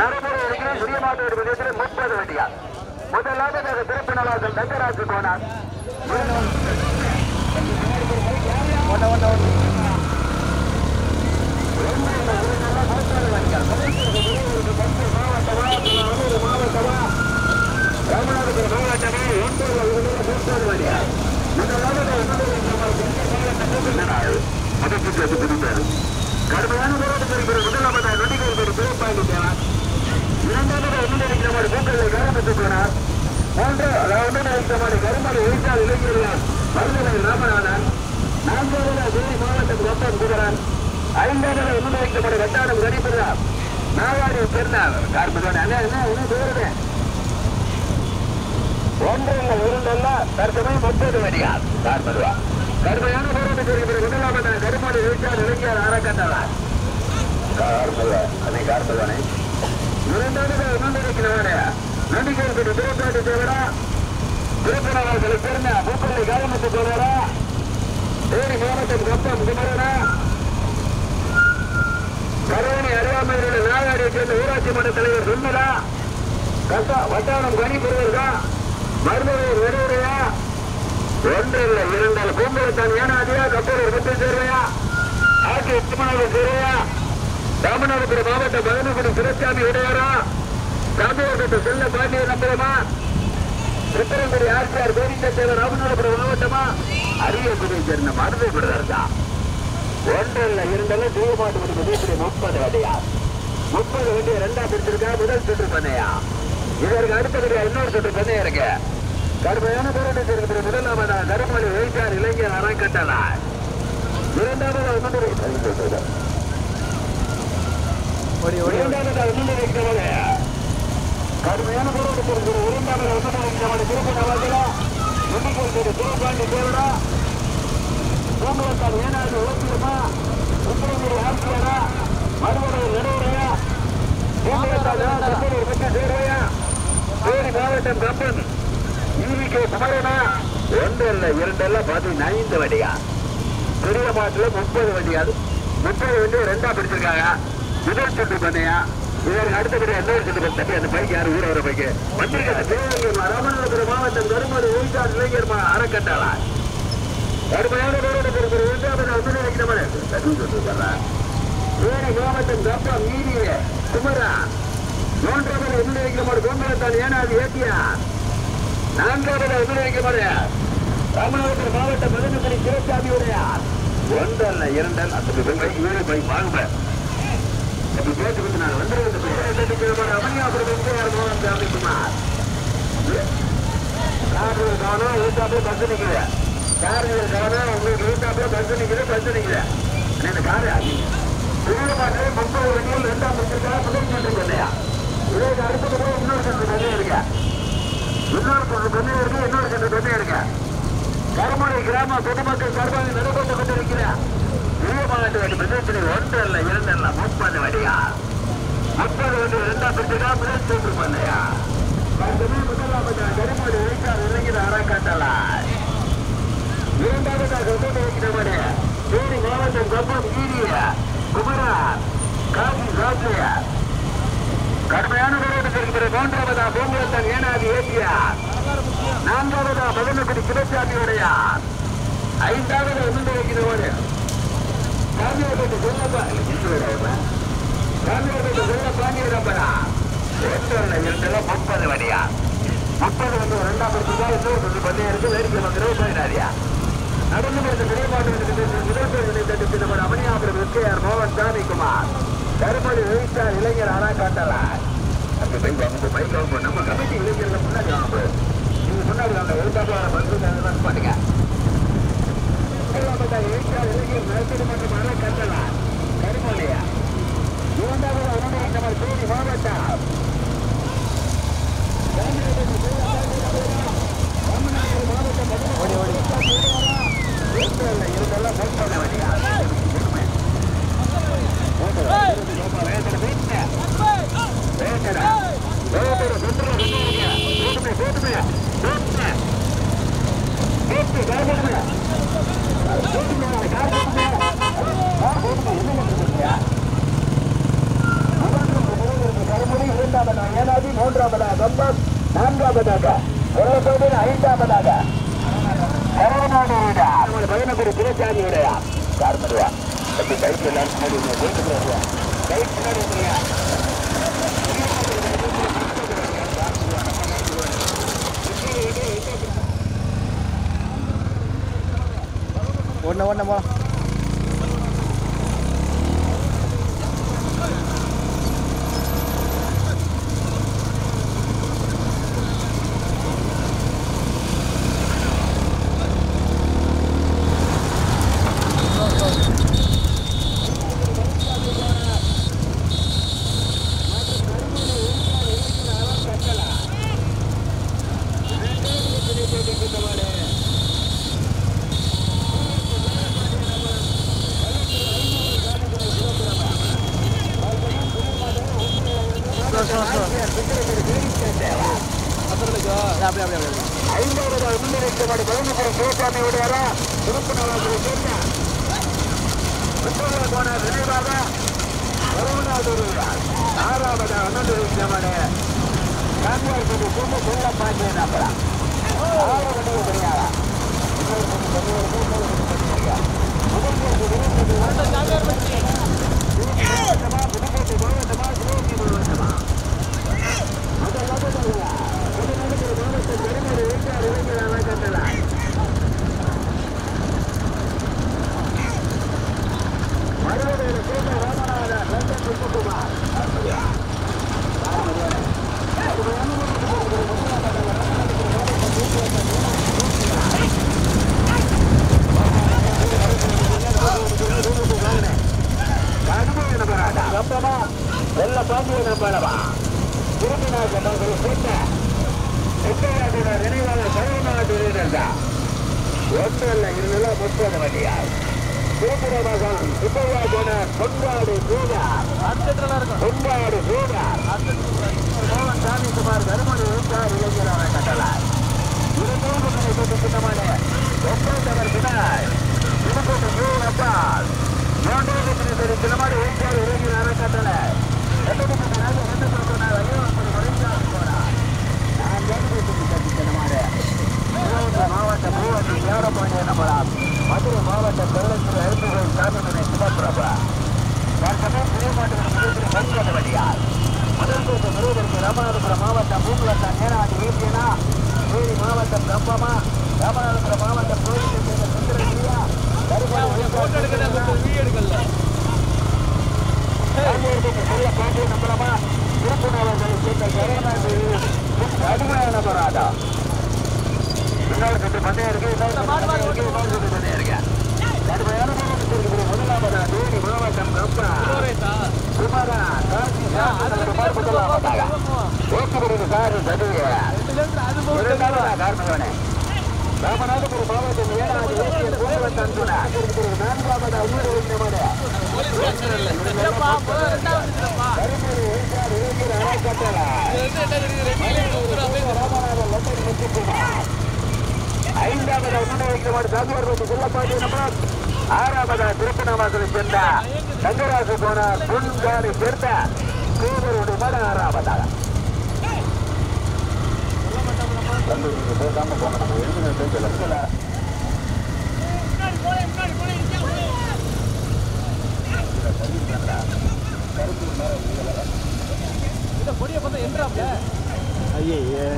நடைமுறை இருக்கிற சுரியமாட்டோடு விதத்தில் முப்பது வண்டியா முதலாவதாக திருப்பி நவாசல் தங்கராஜு போனார் ராமநாதபுரம் மாவட்டமே ஒன்பது முப்பது வண்டியா முதலாவது பிடித்தார் கடுமையான போராட்டம் இருக்கிற முதலாவதாக நொடிகள் ஒரு சிறப்பாக தேவை இரண்டாவது ஒன்றிணைக்கிற மாதிரி பூக்களை கவனித்துக் போனார் மூன்று ஒன்றிணைக்கிற மாதிரி கருமாடி ஒழித்தால் இளைஞர்கள் மருந்தனை ராமநாதன் நான்காவது வேலி மாவட்டம் கொப்பம் குமரன் ஐந்தாவது ஒன்றிணைக்கிற மாதிரி வட்டாரம் கணிப்புதா நாகாடி பெருநாள் கார்பதோட அண்ணா என்ன என்ன பேருது ஒன்று இல்லை இரண்டல்ல தற்சமயம் முப்பது வடியார் கார்பதுவா கடுமையான போராட்டம் இருக்கிற முதலாவதாக கருமாடி ஒழித்தால் இளைஞர் அறக்கட்டளார் கார்பதுவா அதை கார்பதுவானே இரண்டாவது ஒன்றிணைக்கிறவரே நடிகர் திரு திருப்பாட்டு தேவரா திருப்பனவர்களை சேர்ந்த பூப்பள்ளி காலமுத்து தேவரா தேனி மாவட்டம் கப்பம் குமரனா கருவணி அருவாமையில் நாகாடியை சேர்ந்த ஊராட்சி மன்ற தலைவர் சுந்தரா கட்டா வட்டாரம் கணிபுரிவர்களா மருத்துவர் வருவரையா ஒன்று இல்லை இரண்டால் பூம்பலத்தான் ஏனாதியா கப்பலூர் முத்து சேர்வையா ஆட்சி உத்தமநாதர் சேர்வையா ராமநாதபுரம் மாவட்டம் மதனகுடி சிறச்சாமி உடையாரா ராமநாதபுரத்தை செல்ல பாண்டிய நம்பரமா திருப்பரங்குடி ஆர்சிஆர் கோவிந்த தேவர் ராமநாதபுரம் மாவட்டமா அரியக்குடியை சேர்ந்த மருதை பிரதர்தா ஒன்று இல்லை இரண்டெல்லாம் தூயமாட்டு முடிவு முப்பது வண்டியா முப்பது வண்டியை ரெண்டா பிடிச்சிருக்கா முதல் சுற்று பண்ணையா இதற்கு அடுத்தபடியா இன்னொரு சுற்று பண்ணையா இருக்கு கடுமையான போராட்டத்தில் இருக்கிற முதலாவதா கருமொழி வைத்தார் இளைஞர் அறக்கட்டளார் இரண்டாவது ஒன்று ஓடி ஓடி ஓடி இரண்டாவது முன்னிலைக்கிறவங்க கடுமையான போராட்டத்தில் இருக்கிற இரண்டாவது முன்னிலைக்கிறவங்க திருப்பணவாதிகளா முன்னிலைக்கிற திருப்பாண்டி தேவரா பூங்குளத்தால் ஏனாது உலகியமா உத்தரங்குடி ஆட்சியரா மறுவரை நடுவரையா பூங்குளத்தால் கப்பலூர் பற்றி சேர்வையா தேனி மாவட்டம் கம்பன் ஈவிகே குமரனா ஒன்று அல்ல இரண்டு அல்ல பார்த்தீங்கன்னா ஐந்து வண்டியா பெரிய மாட்டுல முப்பது வண்டியாது முப்பது வண்டி ரெண்டா பிடிச்சிருக்காங்க முதல் சுட்டு பண்ணையா இதற்கு அடுத்தபடி இன்னொரு சுட்டு தட்டி அந்த பைக் யாரு ஊர வர பைக்கு வந்திருக்காங்க திருவள்ளூர் ராமநாதபுரம் மாவட்டம் கருமதி ஒழிச்சார் இளைஞர் மா- அறக்கட்டளா கடுமையான போராட்டம் இருக்கிற இரண்டாவது வந்து வைக்கிற மாதிரி வேறு மாவட்டம் கப்பம் மீறிய குமரா மூன்றாவது வந்து வைக்கிற மாதிரி கோம்பலத்தான் ஏன்னா அது ஏத்தியா நான்காவது வந்து வைக்கிற மாதிரி ராமநாதபுரம் மாவட்டம் மதனபுரி சிவசாமி உடையார் ஒன்று அல்ல இரண்டு அல்ல அந்த பைக் வேறு பைக் வாங்குவேன் அப்படி கேட்டு நான் வந்து அமனியாபுரம் எம்ஜிஆர் மோகன் சாமிக்குமார் காரில் கவனம் ஊட்டாப்புல பஸ் நிற்கிறேன் காரில் கவனம் உங்களுக்கு ஊட்டாப்புல பஸ் நிற்கிறேன் பஸ் நிற்கிறேன் இந்த காரு புதிய பாட்டு முப்பது வண்டியில் ரெண்டாம் பத்திரிக்கா முதல் சென்று பண்ணையா இதற்கு அடுத்தது போய் இன்னொரு சென்று பண்ணி இருக்க இன்னொரு சென்று பண்ணி இருக்கு இன்னொரு சென்று பண்ணி இருக்க கருமலை கிராம பொதுமக்கள் சார்பாக நடைபெற்றுக் கொண்டிருக்கிறேன் வீரமாட்டு வண்டி பிரதேசத்தில் ஒன்று அல்ல இரண்டு அல்ல முப்பது வண்டியா முப்பது வண்டி இரண்டாம் பத்திரிக்கா முதல் சென்று பண்ணையா பந்தமே முதலாவது கருமலை வைத்தார் இளைஞர் அறக்காட்டலார் இரண்டாவதாக கொண்டு வைக்கிறவனே தேனி மாவட்டம் கப்பம் ஈரிய குமரா காசி சாத்திய கடுமையான போராட்டத்தில் இருக்கிற மூன்றாவதா பூங்குளத்தன் ஏனாதி ஏற்றியார் நான்காவதா மதனக்குடி சிவசாமியுடையார் ஐந்தாவது ஒன்று வைக்கிறவனே காமியாபட்டு சொல்லப்பா காமியாபட்டு சொல்ல பாண்டியரப்பனா ஒன்று அல்ல இரண்டு முப்பது வடியா முப்பது வந்து ஒரு ரெண்டாம் பரிசுக்கா இன்னொரு கொஞ்சம் பண்ணி இருக்கு வேடிக்கை வந்துடும் போயிடாதியா நடந்து முடிந்த நிலைப்பாட்டு நம்ம அமனியாபுரம் எஸ்கேஆர் மோகன் சாமி குமார் கருமொழி வைத்தார் இளைஞர் அறா காட்டலார் அந்த பைக் அவங்க பைக் அவங்க நம்ம கமிட்டி இளைஞர்கள் முன்னாடி வாங்க நீங்க முன்னாடி வாங்க எழுத்தாப்பு வர பஸ் பண்ணுங்க வைத்தார் இளைஞர் நரசிம்ம மற்றும் அறா காட்டலார் கருமொழியா இரண்டாவது அவனுடைய நம்ம தேனி மாவட்டம் ஓடி ஓடி கருமொழி மூன்றாவதாக கம்பம் நான்காவதாக வெள்ளக்கோவில் ஐந்தாவதாக கருவநாடு பதினொரு துரைசாமியுடைய கார்மடியா எப்படி கைக்கு எல்லாரும் முன்னாடி இருங்க, போயிட்டு போறியா? கைக்கு முன்னாடி இருக்கியா? ஓடணும் ஓடணும் போலாம் ஸ்லோ ஸ்லோ ஸ்லோ அப்படியே அப்படியே அப்படியே ஐந்தாவது முன்னிறுத்தப்படி பதினொரு சிவசாமியுடைய திருப்பணவாசலை சேர்ந்த முன்னோர்கள் போன நினைவாக வருவனாவது ஆறாவது அண்ணன் காங்கிரஸ் கூட்டு சொல்ல மாட்டேன் நம்பலாம் ஆறாவது தெரியாதா வெள்ள பாண்டிய நம்பளவா திருப்பினார் மகள் சேர்ந்த எட்டையாட்டின நினைவாளர் கருணாநாடு இருந்தா ஒன்றல்ல இருநூறு முப்பது வண்டியார் திருப்புர மகன் சுப்பையா போன பொன்பாடு சூடார் பொன்பாடு சூடார் மோகன் சாமி குமார் தருமணி ஊட்டார் இளைஞரான கட்டளார் இருநூறு சின்னமான ஒப்பந்தவர் பின்னாய் திருப்பூர் மூணு அப்பால் மூன்றாவது சின்னமான ஊட்டார் இளைஞரான கட்டளை மாவட்ட மூவத்தி ஏழப்பாண்டிய நம்பலாம் மதுரை மாவட்ட பெருளத்தூர் எழுத்துகள் சாமிமனை சுபப்பிரபா தற்சமயம் புதியமாட்டு பரிசோத வழியார் முதல்கோட்டு முருகருக்கு ராமநாதபுரம் மாவட்டம் பூங்குளத்தான் நேராட்டி வீசியனா தேனி மாவட்டம் கம்பமா ராமநாதபுரம் மாவட்டம் கோயில் சுந்தரகிரியா அடிமையானவராதா இன்னொரு கட்டு பண்ணே இருக்கு இன்னொரு கட்டு இருக்கு இன்னொரு கட்டு பண்ணே இருக்கு கடுமையான முதலாவதா தேனி மாவட்டம் கம்பா சுமாரா காசி சாப்பிட்டு ஓட்டுகிறது சாரு சதுவிய இரண்டாவதா காரணவனே ராமநாதபுரம் மாவட்டம் ஏழாவது ஏசியன் கோவன் தந்துனா நான்காவதா ஊர் வைத்தவனே கருமூர் வைத்தார் இளைஞர் அறக்கட்டளை ராமநாதன் லட்சம் முத்துக்குமார் ஐந்தாவது முன்னேற்றமாடு சாகுவார்பட்டி செல்லப்பாடி நம்பர் ஆறாவதா திருப்பணவாசலை சேர்ந்த தங்கராசு போனார் பொன்காரி சேர்ந்த கூவருடைய மட ஆறாவதாக பேசாம போன எழுதுல ஐயே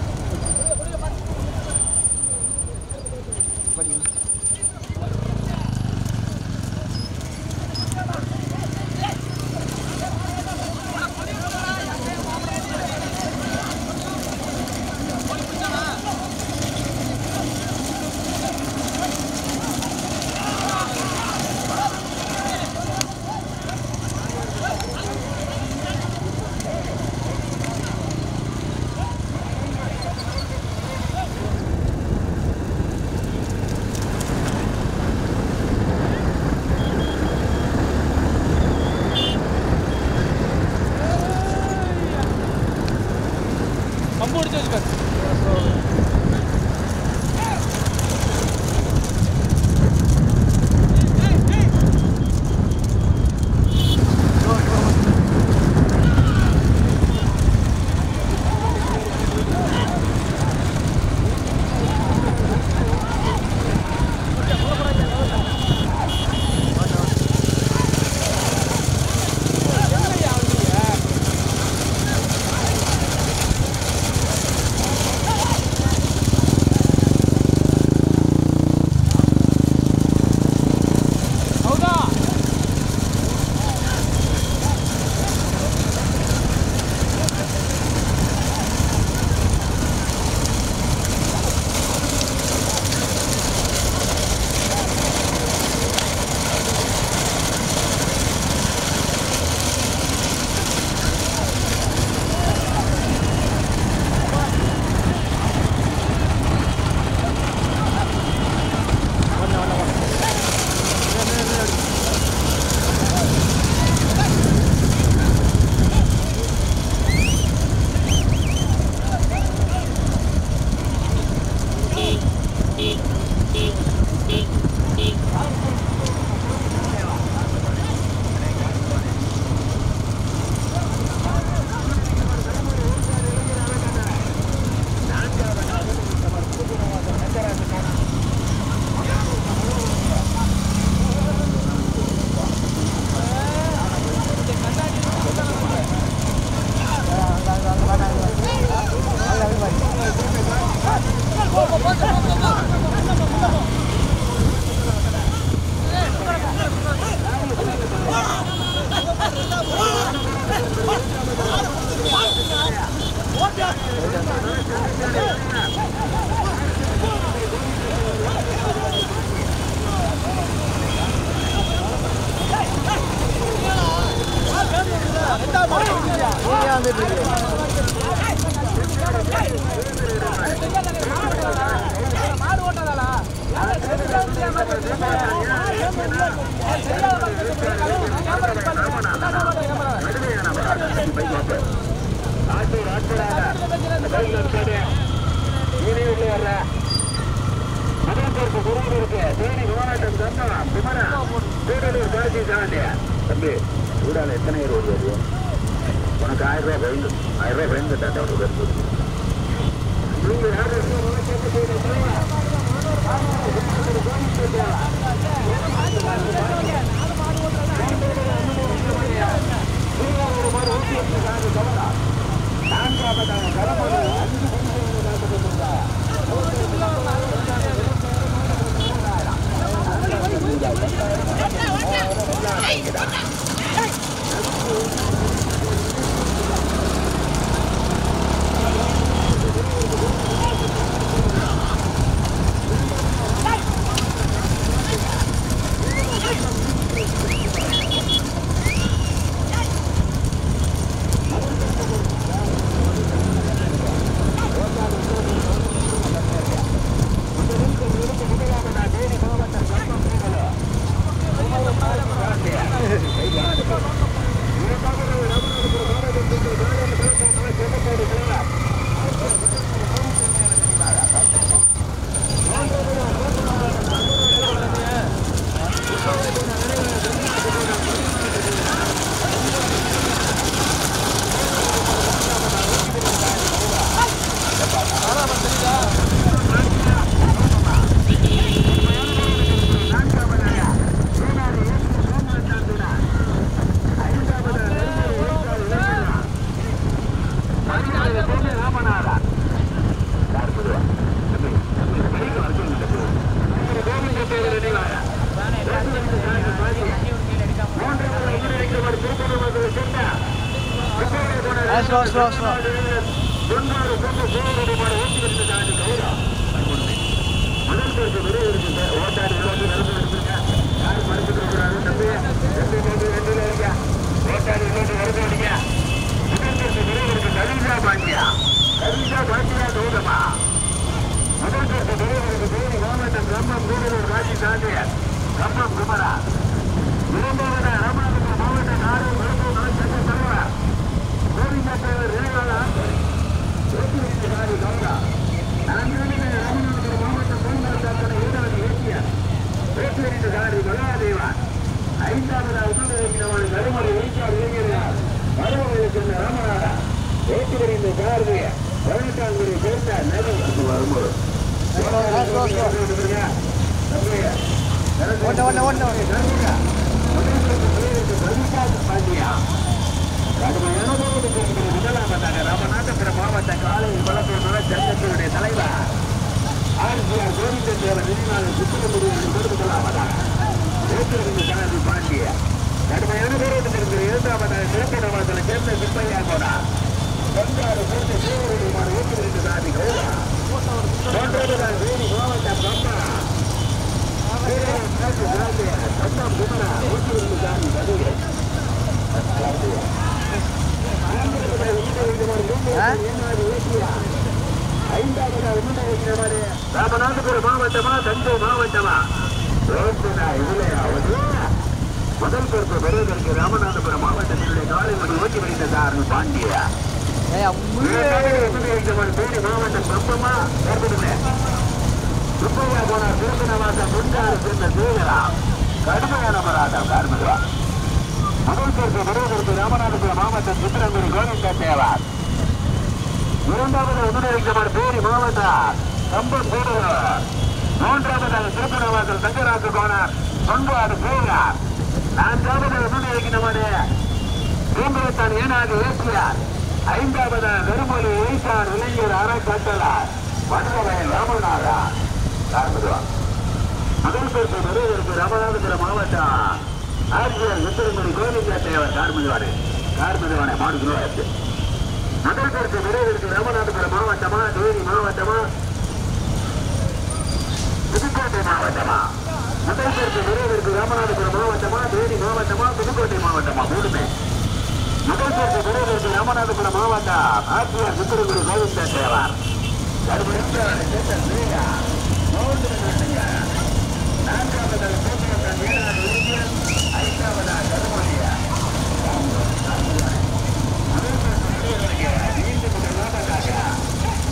கம்பு அடிச்சு வச்சுக்க உள்ள இருக்காரு நீனே உள்ள வர்ற மதத்திற்கு குருவில் இருக்கு தேனி மாவட்டம் தந்தம் குமரா கூடலூர் பாரதி சாண்டியா தம்பி ஊடால எத்தனை பேர் வருது உனக்கு ஆயிரம் ரூபாய் பயந்து ஆயிரம் ரூபாய் பயந்து தாத்தா உனக்கு வருது நீங்க யாரும் ஸ்லோ ஸ்லோ ஸ்லோ கம்பம் குமரா இரண்டாவது ராமநாதபுரம் மாவட்ட நாடு மருத்துவ நலச்சங்க தலைவர் கோவிந்தத்தேவர் ரேகாலா ஒன்று ஒன்று ஒன்று ராமநாதபுரம் மாவட்ட காலை வளர்ப்பு சங்கத்தினுடைய தலைவர் ஆர்ஜிஆர் கோவிந்தேவர் நிதிநாள் சுற்றுலா கொடுக்கலாமதாக ஏற்றிருந்து கணக்கு பாண்டிய கடுமையான போராட்டத்திற்கு இரண்டாவதாக சிறப்பிடத்தில் சேர்ந்த சிப்பையா கோடா பங்காறு சேர்ந்த தேவருமான ஏற்றிருந்து சாதி கௌரா மூன்றாவதாக வேணி மாவட்டம் கம்பா சட்டம் குமரா ஏற்றிருந்து சாதி கதுரை ராமநாதபுரம் மாவட்டமா தஞ்சை மாவட்டமா முதல் பொறுப்பு பெறுவதற்கு ராமநாதபுரம் மாவட்டத்தினுடைய காலை மணி ஓட்டி வைத்த சார் பாண்டியா ஏய் தேனி மாவட்டம் பம்பமா கருதுமே சுப்பையா போனார் திருப்பணவாசம் முன்காறு சேர்ந்த தேவரா கடுமையான போராட்டம் கார்மிகா முதல் பொறுப்பு பெறுவதற்கு ராமநாதபுரம் மாவட்டம் சித்திரங்குடி கோவிந்த தேவார் இரண்டாவது உதவிக்குமார் தேனி மாவட்டம் கம்பம் கூடுதல் மூன்றாவதாக திருப்பணவாசல் தங்கராசு கோனார் சொன்பாடு பேரார் நான்காவது உதவிக்குமாறு பூம்பரத்தான் ஏனாது ஏசியார் ஐந்தாவதாக வெறுமொழி ஈசான் இளைஞர் அறக்கட்டளார் வண்டவயல் ராமநாதா கார்மிகா முதல் பொறுப்பு பெறுவதற்கு ராமநாதபுரம் மாவட்டம் ஆட்சியர் உத்தரமணி கோவிந்த தேவர் கார்மிகவானே கார்மிகவானே மாடுகிறோம் முதல் பொறுப்பு பெறுவதற்கு ராமநாதபுரம் மாவட்டமா தேனி மாவட்டமா புதுக்கோட்டை மாவட்டமா முதல் பொறுப்பு பெறுவதற்கு ராமநாதபுரம் மாவட்டமா தேனி மாவட்டமா புதுக்கோட்டை மாவட்டமா மூணுமே முதல் பொறுப்பு பெறுவதற்கு ராமநாதபுரம் மாவட்டம் ஆட்சியர் உத்தரகுரு கோவிந்த தேவர் கடுமையான சேத்தன் வீரா. மூன்று நாட்டுங்க. நான்காவதாக போக்குவரத்து வீரர் விருது. ஐந்தாவதாக கருமணியா. முதல் பொறுப்பு பெறுவதற்கு நீண்ட முதல் நாட்டதாக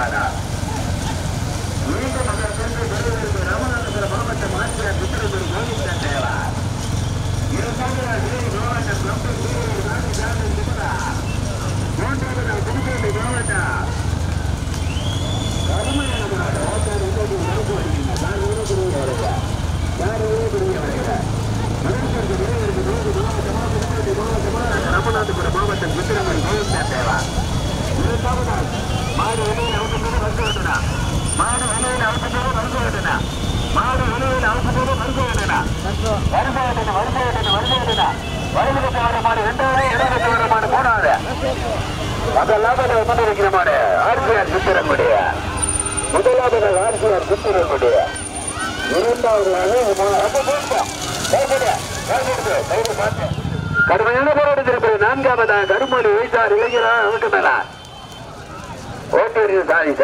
கூடாதா மீண்டும் அதற்கென்று பெறுவதற்கு ராமநாதபுரம் மாவட்டம் ஆட்சியர் புத்திரபுரி கோவிந்தன் தேவா இரண்டாவது தேனி மாவட்டம் கம்பன் வீரர் காந்தி சாமி திமுதா மூன்றாவது புதுக்கோட்டை மாவட்டம் கருமையான மாவட்டம் ஓட்டார் உதவி மறுப்பு வருகின்றனர் யார் உதவி வருகிறார் யார் உதவி வருகிறார் அதற்கு விரைவிற்கு நோக்கு மாவட்டமா புதுக்கோட்டை மாவட்டமா ராமநாதபுரம் மாவட்டம் புத்திரபுரி கோவிந்தன் தேவா இரண்டாவதாக மாடு வெளியில் அவுட்டோடு வந்து விட்டனா மாடு வெளியில் அவுட்டோடு வந்து விட்டனா மாடு வெளியில் அவுட்டோடு வந்து விட்டனா வருக விட்டன வருக விட்டன வருக விட்டன வயலுக்கு வர மாடு ரெண்டாவது இடத்துக்கு வர மாடு மூணாவது அதெல்லாம் வந்து இருக்கிற மாடு ஆர்சிஆர் சுத்திரமுடைய முதலாவது ஆர்சிஆர் சுத்திரமுடைய இரண்டாவது கடுமையான போராட்டத்திற்கு நான்காவதாக கருமொழி வைத்தார் இளைஞரா ஓட்டுநரா ஓட்டுநர் சாதி